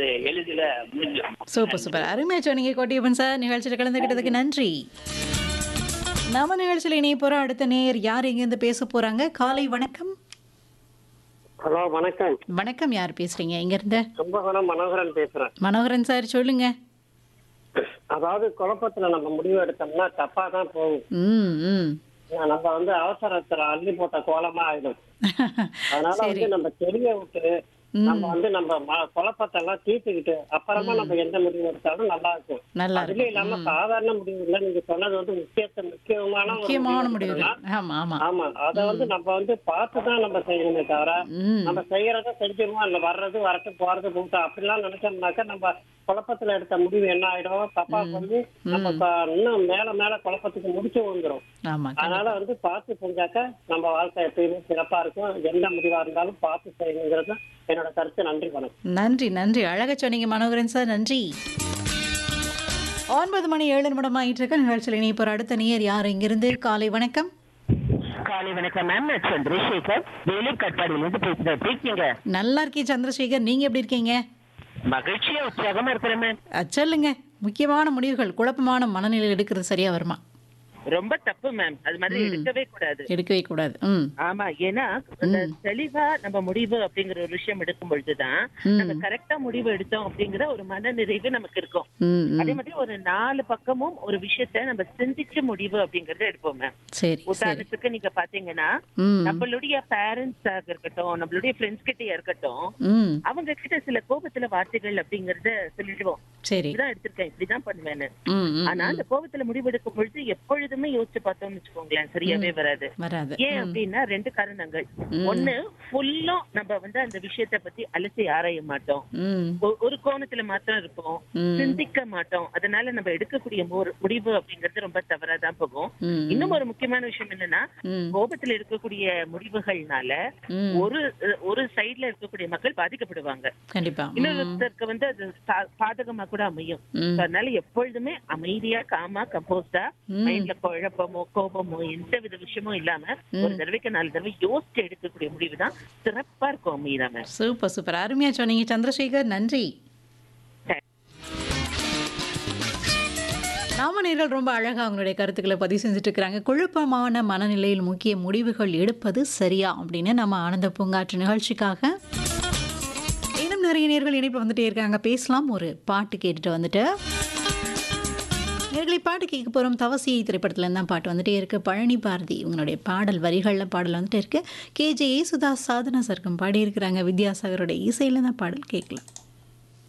அது எளிதில் முடிஞ்சிடும் சூப்பர் சூப்பர் அருமையா சொன்னீங்க கோட்டியப்பன் சார் நிகழ்ச்சியில் கலந்துக்கிட்டதுக்கு நன்றி நம்ம நிகழ்ச்சியில் இணைய போற அடுத்த நேர் யார் எங்கேருந்து பேச போறாங்க காலை வணக்கம் ஹலோ வணக்கம் வணக்கம் யார் பேசுறீங்க இங்க இருந்து கும்பகோணம் மனோகரன் பேசுறேன் மனோகரன் சார் சொல்லுங்க அதாவது குழப்பத்துல நம்ம முடிவு எடுத்தோம்னா தப்பா தான் போகும் ம் ம் ஏன்னா, நம்ம வந்து அவசரத்துல அள்ளி போட்ட கோலமா ஆயிடும் அதனால வந்து நம்ம தெரிய விட்டு நம்ம வந்து நம்ம ம- குழப்பத்தை எல்லாம் தீர்த்துக்கிட்டு அப்புறமா நம்ம எந்த முடிவு எடுத்தாலும் நல்லா இருக்கும் நல்லா அதுலயும் இருக்கு இல்லாம சாதாரண முடிவு இல்ல நீங்க சொன்னது வந்து முக்கியத்த முக்கியமான ஒரு முக்கியமான முடிவு முடிவுகள் எடுக்கணும்னா, ஆமா ஆமா ஆமா அத வந்து நம்ம வந்து பார்த்து தான் நம்ம செய்யணுமே தவிர ம் நம்ம செய்யறத செஞ்சிருவோம் இல்ல வர்றது வரட்டு போறது போட்டு அப்படிலாம் நினைச்சோம்னாக்கா நம்ம குழப்பத்துல எடுத்த முடிவு என்ன ஆயிடும் தப்பா வந்து நம்ம ப- இன்னும் மேல மேல குழப்பத்துக்கு முடிச்சு வந்துரும் ஆமா அதனால வந்து பார்த்து செஞ்சாக்க நம்ம வாழ்க்கை எப்பயுமே சிறப்பா இருக்கும் எந்த முடிவா இருந்தாலும் பார்த்து செய்யணுங்கிறது என்னோட கருத்து நன்றி வணக்கம் நன்றி நன்றி அழகா சொன்னீங்க மனோகரன் சார் நன்றி ஒன்பது மணி ஏழு நிமிடம் ஆயிட்டு இருக்க நிகழ்ச்சியில் இணைய போற அடுத்த நேர் யார் இங்கிருந்து காலை வணக்கம் காலை வணக்கம் மேம் நான் சந்திரசேகர் வேலூர் கட்பாடியிலிருந்து பேசுறேன் எப்படி இருக்கீங்க நல்லா இருக்கே சந்திரசேகர் நீங்க எப்படி இருக்கீங்க மகிழ்ச்சியா உற்சாகமா இருக்கிறேன் மேம் அஹ், சொல்லுங்க முக்கியமான முடிவுகள் குழப்பமான மனநிலையில் எடுக்கிறது சரியா வருமா ரொம்ப தப்பு மேம் அது மாதிரி எடுக்கவே கூடாது எடுக்கவே கூடாது ம் ஆமா ஏன்னா அந்த தெளிவா நம்ம முடிவு அப்படிங்கிற ஒரு விஷயம் எடுக்கும் பொழுதுதான் நம்ம கரெக்டா முடிவு எடுத்தோம் அப்படிங்கிற ஒரு மன நிறைவு நமக்கு இருக்கும் ம் ம். அதே மாதிரி ஒரு நாலு பக்கமும் ஒரு விஷயத்த நம்ம சிந்திச்சு முடிவு அப்படிங்கறத எடுப்போம் மேம் சரி சரி உதாரணத்துக்கு நீங்க பாத்தீங்கன்னா ம் நம்மளுடைய பேரண்ட்ஸாக இருக்கட்டும் நம்மளுடைய ஃப்ரெண்ட்ஸ் கிட்டயா இருக்கட்டும் ம் அவங்க கிட்ட சில கோபத்துல வார்த்தைகள் அப்படிங்கறத சொல்லிடுவோம் சரி இப்படிதான் எடுத்திருக்கேன் இப்படிதான் பண்ணுவேன்னு ம் ம் ஆனா அந்த கோபத்துல முடிவெடுக்கும் பொழுது எப்பொழுதுமே யோசிச்சு பார்த்தோம்னு வச்சுக்கோங்களேன் சரியாவே வராது வராது ஏன் அப்படின்னா ரெண்டு காரணங்கள் ஒண்ணு ஃபுல்லும் நம்ம வந்து அந்த விஷயத்த பத்தி அலசி ஆராய மாட்டோம் ம் ஒ- ஒரு கோணத்துல மாத்திரம் இருப்போம் ம். சிந்திக்க மாட்டோம் அதனால நம்ம எடுக்கக்கூடிய மோர்- முடிவு அப்படிங்கிறது ரொம்ப தவறாதான் போகும் ம் இன்னும் ஒரு முக்கியமான விஷயம் என்னன்னா ம் கோபத்துல இருக்கக்கூடிய முடிவுகள்னால ம் ஒரு ஒரு சைடுல இருக்கக்கூடிய மக்கள் பாதிக்கப்படுவாங்க கண்டிப்பா ம் இன்னொருத்தருக்கு வந்து அது சா- சாதகமா கூட அமையும் ம். So, அதனால எப்பொழுதுமே அமைதியா காமா கம்போஸ்டா ம். மைண்ட்ல குழப்பமோ கோபமோ எந்த வித விஷயமும் இல்லாம ஒரு தடவைக்கு நாலு தடவை யோசிச்சு எடுக்கக்கூடிய முடிவு தான் சிறப்பா இருக்கும் அமைதா மேம் சூப்பர் சூப்பர் அருமையா சொன்னீங்க சந்திரசேகர் நன்றி நாம நேர்கள் ரொம்ப அழகா அவங்களுடைய கருத்துக்களை பதிவு செஞ்சுட்டு இருக்கிறாங்க குழப்பமான மனநிலையில் முக்கிய முடிவுகள் எடுப்பது சரியா அப்படின்னு நம்ம ஆனந்த பூங்காற்று நிகழ்ச்சிக்காக இன்னும் நிறைய நேர்கள் இணைப்பு வந்துட்டே இருக்காங்க பேசலாம் ஒரு பாட்டு கேட்டுட்டு வந்துட்டு நேர்களை பாட்டு கேட்க போகிறோம் தவசி திரைப்படத்துல இருந்து தான் பாட்டு வந்துட்டே இருக்கு பழனி பாரதி இவங்களுடைய பாடல் வரிகளில் பாடல் வந்துட்டே இருக்கு கேஜே ஏசுதாஸ் சாதனா சர்க்கம் பாடியிருக்கிறாங்க வித்யாசாகருடைய இசையில தான் பாடல் கேட்கலாம்